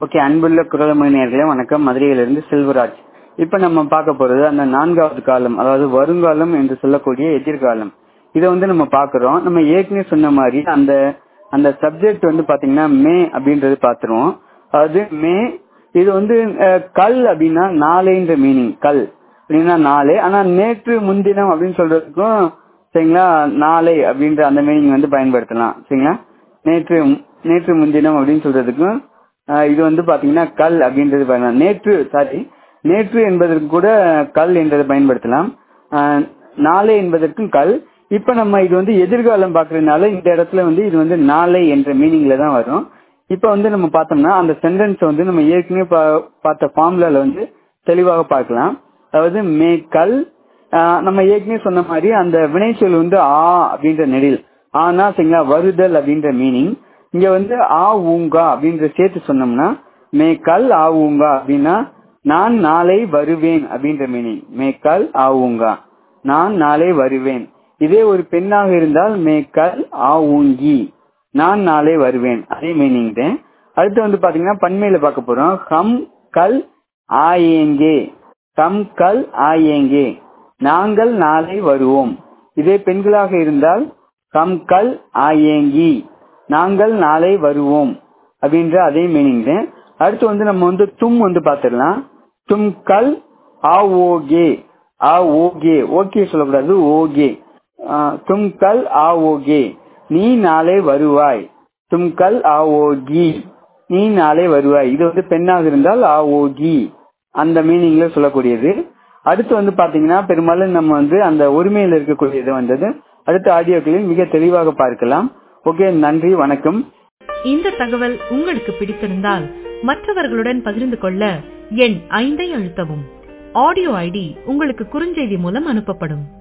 okay அன்புள்ள குரலமணி நேர்களே வணக்கம் மதுரையிலிருந்து செல்வராஜ் இப்ப நம்ம பார்க்க போறது அந்த நான்காவது காலம் அதாவது வருங்காலம் என்று சொல்லக்கூடிய எதிர்காலம் இதை வந்து நம்ம பாக்குறோம் நம்ம ஏற்கனவே சொன்ன மாதிரி அந்த அந்த சப்ஜெக்ட் வந்து பாத்தீங்கன்னா மே அப்படின்றது பாத்துருவோம் அதாவது மே இது வந்து அஹ், கல் அப்படின்னா நாளைன்ற மீனிங் கல் அப்படின்னா நாளை ஆனா நேற்று முன்தினம் அப்படின்னு சொல்றதுக்கும் சரிங்களா நாளை அப்படின்ற அந்த மீனிங் வந்து பயன்படுத்தலாம் சரிங்களா நேற்று நேற்று முன்தினம் அப்படின்னு சொல்றதுக்கும் ஆஹ், இது வந்து பாத்தீங்கன்னா கல் அப்படின்றது பயன்படுத்தலாம் நேற்று சாரி நேற்று என்பதற்கு கூட கல் என்றதை பயன்படுத்தலாம் ஆஹ், நாளை என்பதற்கும் கல் இப்ப நம்ம இது வந்து எதிர்காலம் பாக்குறதுனால இந்த இடத்துல வந்து இது வந்து நாளை என்ற மீனிங்ல தான் வரும் இப்ப வந்து நம்ம பார்த்தோம்னா அந்த சென்டென்ஸ் வந்து நம்ம ஏற்கனவே பா- பார்த்த ஃபார்முலால வந்து தெளிவாக பார்க்கலாம் அதாவது மேக்கல் ஆஹ் நம்ம ஏற்கனவே சொன்ன மாதிரி அந்த வினைச்சொல் வந்து ஆ அப்படின்ற நெடில் ஆனா சரிங்களா வருதல் அப்படின்ற மீனிங் இங்க வந்து ஆ ஊங்கா அப்படின்ற சேர்த்து சொன்னோம்னா மேக்கல் ஆ ஊங்கா அப்படின்னா நான் நாளை வருவேன் அப்படின்ற மீனிங் மேக்கல் ஆ ஊங்கா நான் நாளை வருவேன் இதே ஒரு பெண்ணாக இருந்தால் மேக்கல் ஆ ஊங்கி நான் நாளை வருவேன் அதே மீனிங் தான் அடுத்து வந்து பாத்தீங்கன்னா பண்மையில பார்க்க போறோம் ஹம் கல் ஆயேங்கே கம் கல் ஆயேங்கே நாங்கள் நாளை வருவோம் இதே பெண்களாக இருந்தால் கம் கல் ஆயேங்கி நாங்கள் நாளை வருவோம் அப்படின்ற அதே மீனிங் தான் அடுத்து வந்து நம்ம வந்து தும் வந்து பாத்துடலாம் தும் கல் ஆ ஓகே ஆ ஓகே ஓகே சொல்லக்கூடாது ஓகே தும் கல் ஆ ஓகே நீ நாளை வருவாய் தும் கல் ஆ ஓகி நீ நாளை வருவாய் இது வந்து பெண்ணாக இருந்தால் ஆ ஓகி அந்த மீனிங்ல சொல்லக்கூடியது அடுத்து வந்து பாத்தீங்கன்னா பெரும்பாலும் நம்ம வந்து அந்த உரிமையில் இருக்கக்கூடியது வந்தது அடுத்த ஆடியோக்களில் மிக தெளிவாக பார்க்கலாம் ஓகே நன்றி வணக்கம் இந்த தகவல் உங்களுக்கு பிடித்திருந்தால் மற்றவர்களுடன் பகிர்ந்து கொள்ள எண் ஐந்தை அழுத்தவும் ஆடியோ ஐடி உங்களுக்கு குறுஞ்செய்தி மூலம் அனுப்பப்படும்